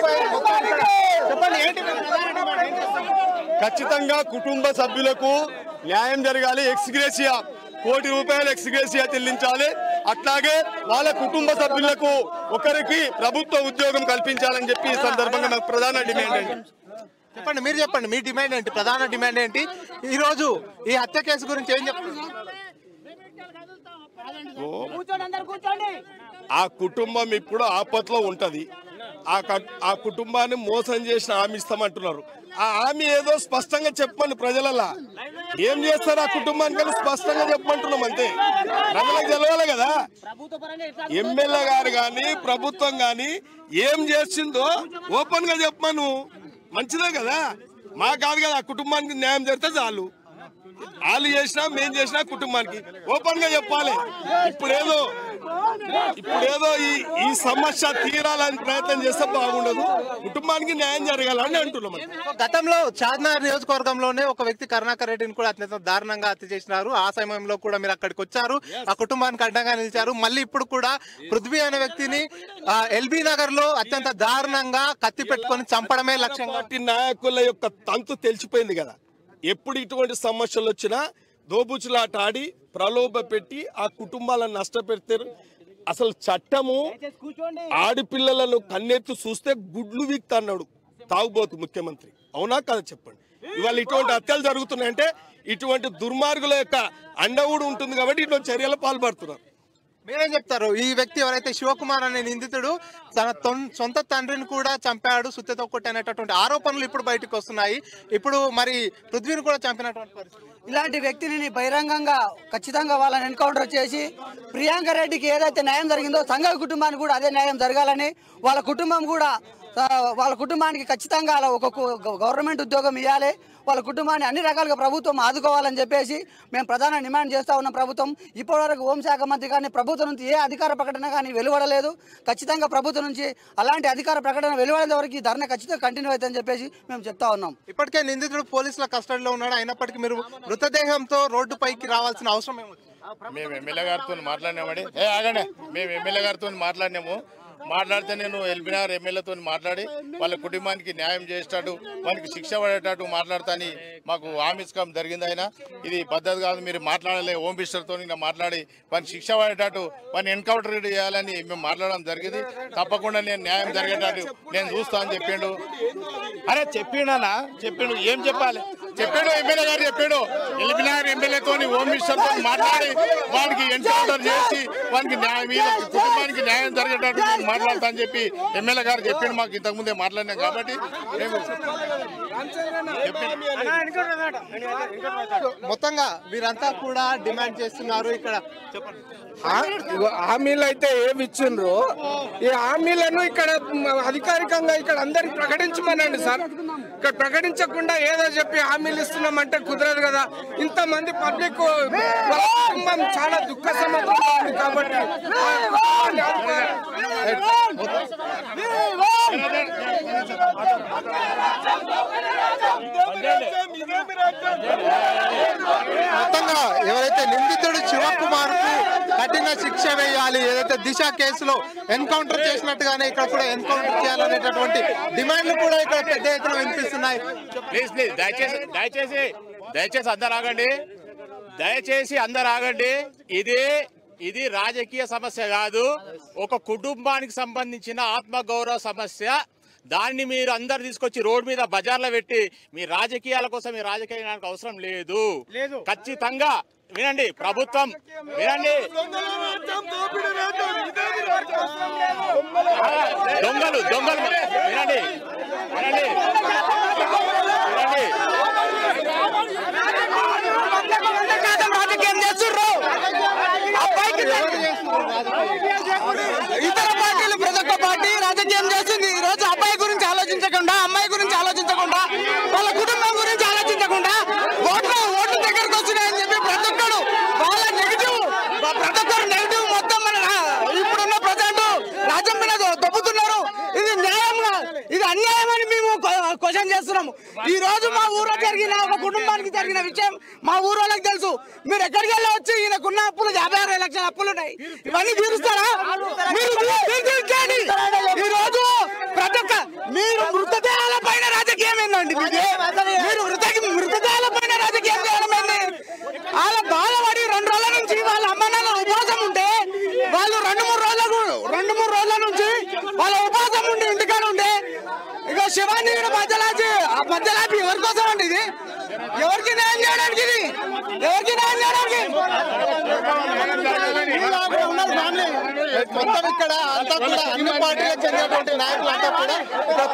అయిపోయాయి మొత్తం ఇక్కడ. చెప్పండి ఏంటి మీ ప్రధాన డిమాండ్ ఏం చేస్తారు? ఖచ్చితంగా కుటుంబ సభ్యులకు న్యాయం జరగాలి ఎక్స్గ్రేసియా కోటి రూపాయలు ఎక్స్గ్రేసియా చెల్లించాలి అట్లాగే వాళ్ళ కుటుంబ సభ్యులకు ఒకరికి ప్రభుత్వ ఉద్యోగం కల్పించాలని చెప్పి ఈ సందర్భంగా నాకు ప్రధాన డిమాండ్ అండి చెప్పండి మీరు చెప్పండి మీ డిమాండ్ ఏంటి ప్రధాన డిమాండ్ ఏంటి ఈ రోజు ఈ హత్య కేసు గురించి ఏం చెప్తున్నారు ఆ కుటుంబం ఇప్పుడు ఆపత్లో ఉంటది ఆ క- ఆ కుటుంబాన్ని మోసం చేసిన హామీ ఇస్తామంటున్నారు ఆ హామీ ఏదో స్పష్టంగా చెప్పండి ప్రజలలా ఏం చేస్తారు ఆ కుటుంబానికి అని స్పష్టంగా చెప్పమంటున్నాం అంతే ప్రజలకు తెలవాలి కదా ఎమ్మెల్యే గారు కానీ ప్రభుత్వం కానీ ఏం చేసిందో ఓపెన్ గా చెప్పమను మంచిదే కదా మా కాదు కదా ఆ కుటుంబానికి న్యాయం జరిగితే చాలు వాళ్ళు చేసినా మేం చేసినా కుటుంబానికి ఓపెన్ గా చెప్పాలి ఇప్పుడేదో ఇప్పుడేదో ఈ ఈ సమస్య తీరాలని ప్రయత్నం చేస్తే బాగుండదు కుటుంబానికి న్యాయం జరగాలని అంటున్నాం గతంలో చార్మినార్ నియోజకవర్గంలోనే ఒక వ్యక్తి కరుణాకర్ రెడ్డిని కూడా అత్యంత దారుణంగా హత్య చేసినారు ఆ సమయంలో కూడా మీరు అక్కడికి వచ్చారు ఆ కుటుంబానికి అడ్డంగా నిలిచారు మళ్ళీ ఇప్పుడు కూడా పృథ్వీ అనే వ్యక్తిని ఆ, ఎల్బీ నగర్ లో అత్యంత దారుణంగా కత్తి పెట్టుకొని చంపడమే లక్ష్యంగా పార్టీ నాయకుల యొక్క తంతు తెలిసిపోయింది కదా ఎప్పుడు ఇటువంటి సమస్యలు వచ్చినా దోబుచులాట ఆడి ప్రలోభ పెట్టి ఆ కుటుంబాలను నష్టపెడతారు అసలు చట్టము ఆడపిల్లలను కన్నెత్తి చూస్తే గుడ్లు వీక్తా అన్నాడు తాగుబోతు ముఖ్యమంత్రి అవునా కదా చెప్పండి ఇవాళ ఇటువంటి హత్యలు జరుగుతున్నాయంటే ఇటువంటి దుర్మార్గుల యొక్క అండవుడు ఉంటుంది కాబట్టి ఇటువంటి చర్యలు పాల్పడుతున్నారు మీరేం చెప్తారు ఈ వ్యక్తి ఎవరైతే శివకుమార్ అనే నిందితుడు తన తొన్- సొంత తండ్రిని కూడా చంపాడు సుత్తెతో కొట్టి అనేటటువంటి ఆరోపణలు ఇప్పుడు బయటకు వస్తున్నాయి ఇప్పుడు మరి పృథ్వీని కూడా చంపినటువంటి పరిస్థితి ఇలాంటి వ్యక్తిని బహిరంగంగా ఖచ్చితంగా వాళ్ళని ఎన్కౌంటర్ చేసి ప్రియాంక రెడ్డికి ఏదైతే న్యాయం జరిగిందో సంఘ కుటుంబానికి కూడా అదే న్యాయం జరగాలని వాళ్ళ కుటుంబం కూడా ఆ, వాళ్ళ కుటుంబానికి ఖచ్చితంగా అలా ఒక కు- గవర్నమెంట్ ఉద్యోగం ఇవ్వాలి వాళ్ళ కుటుంబాన్ని అన్ని రకాలుగా ప్రభుత్వం ఆదుకోవాలని చెప్పేసి మేము ప్రధాన డిమాండ్ చేస్తా ఉన్నాం ప్రభుత్వం ఇప్పటివరకు హోంశాఖ మంత్రి కానీ ప్రభుత్వం నుంచి ఏ అధికార ప్రకటన కానీ వెలువడలేదు ఖచ్చితంగా ప్రభుత్వం నుంచి అలాంటి అధికార ప్రకటన వెలువడేంత వరకు ఈ ధర్నా ఖచ్చితంగా కంటిన్యూ అవుతుందని చెప్పేసి మేము చెప్తా ఉన్నాం ఇప్పటికే నిందితుడు పోలీసుల కస్టడీలో ఉన్నాడు అయినప్పటికీ మీరు మృతదేహంతో రోడ్డుపైకి రావాల్సిన అవసరం ఏమొచ్చింది మేము ఎమ్మెల్యే గారితో మాట్లాడినామండి ఏ ఆగండి మేము ఎమ్మెల్యే గారితో మాట్లాడినాము మాట్లాడితే నేను ఎల్బినార్ ఎమ్మెల్యేతో మాట్లాడి వాళ్ళ కుటుంబానికి న్యాయం చేసేటట్టు వానికి శిక్ష పడేటట్టు మాట్లాడతాని మాకు హామీస్కం జరిగింది ఆయన ఇది పద్ధతి కాదు మీరు మాట్లాడలే హోమ్ మినిస్టర్తో నిన్న మాట్లాడి వానికి శిక్ష పడేటట్టు వాడిని ఎన్కౌంటర్ చేయాలని మేము మాట్లాడడం జరిగింది తప్పకుండా నేను న్యాయం జరిగేటట్టు నేను చూస్తా అని చెప్పిండు అరే చెప్పిండనా చెప్పిండు ఏం చెప్పాలి చెప్పాడు ఎమ్మెల్యే గారు చెప్పాడు ఎల్బినార్ ఎమ్మెల్యేతో హోమ్ మినిస్టర్తో మాట్లాడి వానికి ఎన్కౌంటర్ చేసి వానికి న్యాయం మీద కుటుంబానికి న్యాయం జరిగేటట్టు నేను మాట్లాడతా అని చెప్పి ఎమ్మెల్యే గారు చెప్పిండు మాకు ఇంతకుముందే మాట్లాడినాం కాబట్టి మేము మొత్తంగా వీరంతా కూడా డిమాండ్ చేస్తున్నారు ఇక్కడ చెప్పండి ఇగో హామీలు అయితే ఏమి ఇచ్చిండ్రు ఈ హామీలను ఇక్కడ మ- అధికారికంగా ఇక్కడ అందరికి ప్రకటించమనండి సార్ ఇక్కడ ప్రకటించకుండా ఏదో చెప్పి హామీలు ఇస్తున్నామంటే కుదరదు కదా ఇంతమంది పబ్లిక్ వాళ్ళ కుటుంబం చాలా దుఃఖ సమాజంలో ఉంది కాబట్టి ఆ కుటుంబాన్ని ఆదుకోవాలి. మొత్తంగా ఎవరైతే నిందితుడు శివకుమార్ కు కఠిన శిక్ష వేయాలి ఏదైతే దిశ కేసులో ఎన్కౌంటర్ చేసినట్టుగానే ఇక్కడ కూడా ఎన్కౌంటర్ చేయాలనేటటువంటి డిమాండ్లు కూడా ఇక్కడ పెద్ద ఎత్తున వినిపిస్తున్నాయి ప్లీజ్ ప్లీజ్ దయచేసి దయచేసి దయచేసి అందరు ఆగండి దయచేసి అందరు ఆగండి ఇది ఇది రాజకీయ సమస్య కాదు ఒక కుటుంబానికి సంబంధించిన ఆత్మగౌరవ సమస్య దాన్ని మీరు అందరు తీసుకొచ్చి రోడ్ మీద బజార్లో పెట్టి మీ రాజకీయాల కోసం మీ రాజకీయానికి అవసరం లేదు ఖచ్చితంగా వినండి ప్రభుత్వం వినండి దొంగలు దొంగలు వినండి వినండి వినండి రాజకీయం చేస్తుర్రు అబ్బాయికి ఇతర పార్టీలు ప్రతి ఒక్క పార్టీ రాజకీయం చేస్తుంది ఈ రోజు అబ్బాయి గురించి ఆలోచించకుండా అమ్మాయి గురించి ఆలోచించకుండా వాళ్ళ కుటుంబం గురించి ఆలోచించకుండా ఓట్లు ఓట్లు దగ్గరకు వచ్చినాయని చెప్పి ప్రతి ఒక్కడు వాళ్ళ నెగిటివ్ ప్రతి ఒక్కరు నెగిటివ్ మొత్తం మన రా- ఇప్పుడున్న ప్రజెంట్ రాజ్యం మీద దొ- దొబ్బుతున్నారు ఇది న్యాయంగా ఇది అన్యాయం అని మేము క్వశ్చన్ చేస్తున్నాము ఈ రోజు మా ఊర్లో జరిగిన ఒక కుటుంబానికి జరిగిన విషయం మా ఊరోళ్ళకి తెలుసు మీరు ఎక్కడికి వెళ్ళి వచ్చి ఈయనకున్న అప్పులు యాభై అరవై లక్షల అప్పులు ఉన్నాయి ఇవన్నీ తీరుస్తారా మీరు తీ- తీర్చేయండి. ఈ రోజు ప్రతి ఒక్క మీరు మృతదేహాల పైన రాజకీయం ఏందండి మీది? మీరు మృత మృతదేహాల పైన రాజకీయం చేయడం ఏంది వాళ్ళ బాధపడి రెండు రోజుల నుంచి వాళ్ళ అమ్మ నాన్న ఉపవాసం ఉంటే వాళ్ళు రెండు మూడు రోజులకు రెండు మూడు రోజుల నుంచి వాళ్ళ ఉపవాసం ఉండి ఇంటికాడ ఉంటే ఇక శివాన్ని కూడా మధ్యలాచి ఆ మధ్యలాపి ఎవరి కోసం అండి ఇది ఎవరికి న్యాయం చేయడానికి ఇది ఎవరికి న్యాయం చేయడానికి మొత్తం ఇక్కడ అంతా కూడా అన్ని పార్టీలకు చెందినటువంటి నాయకులు అంతా కూడా ఇక్కడ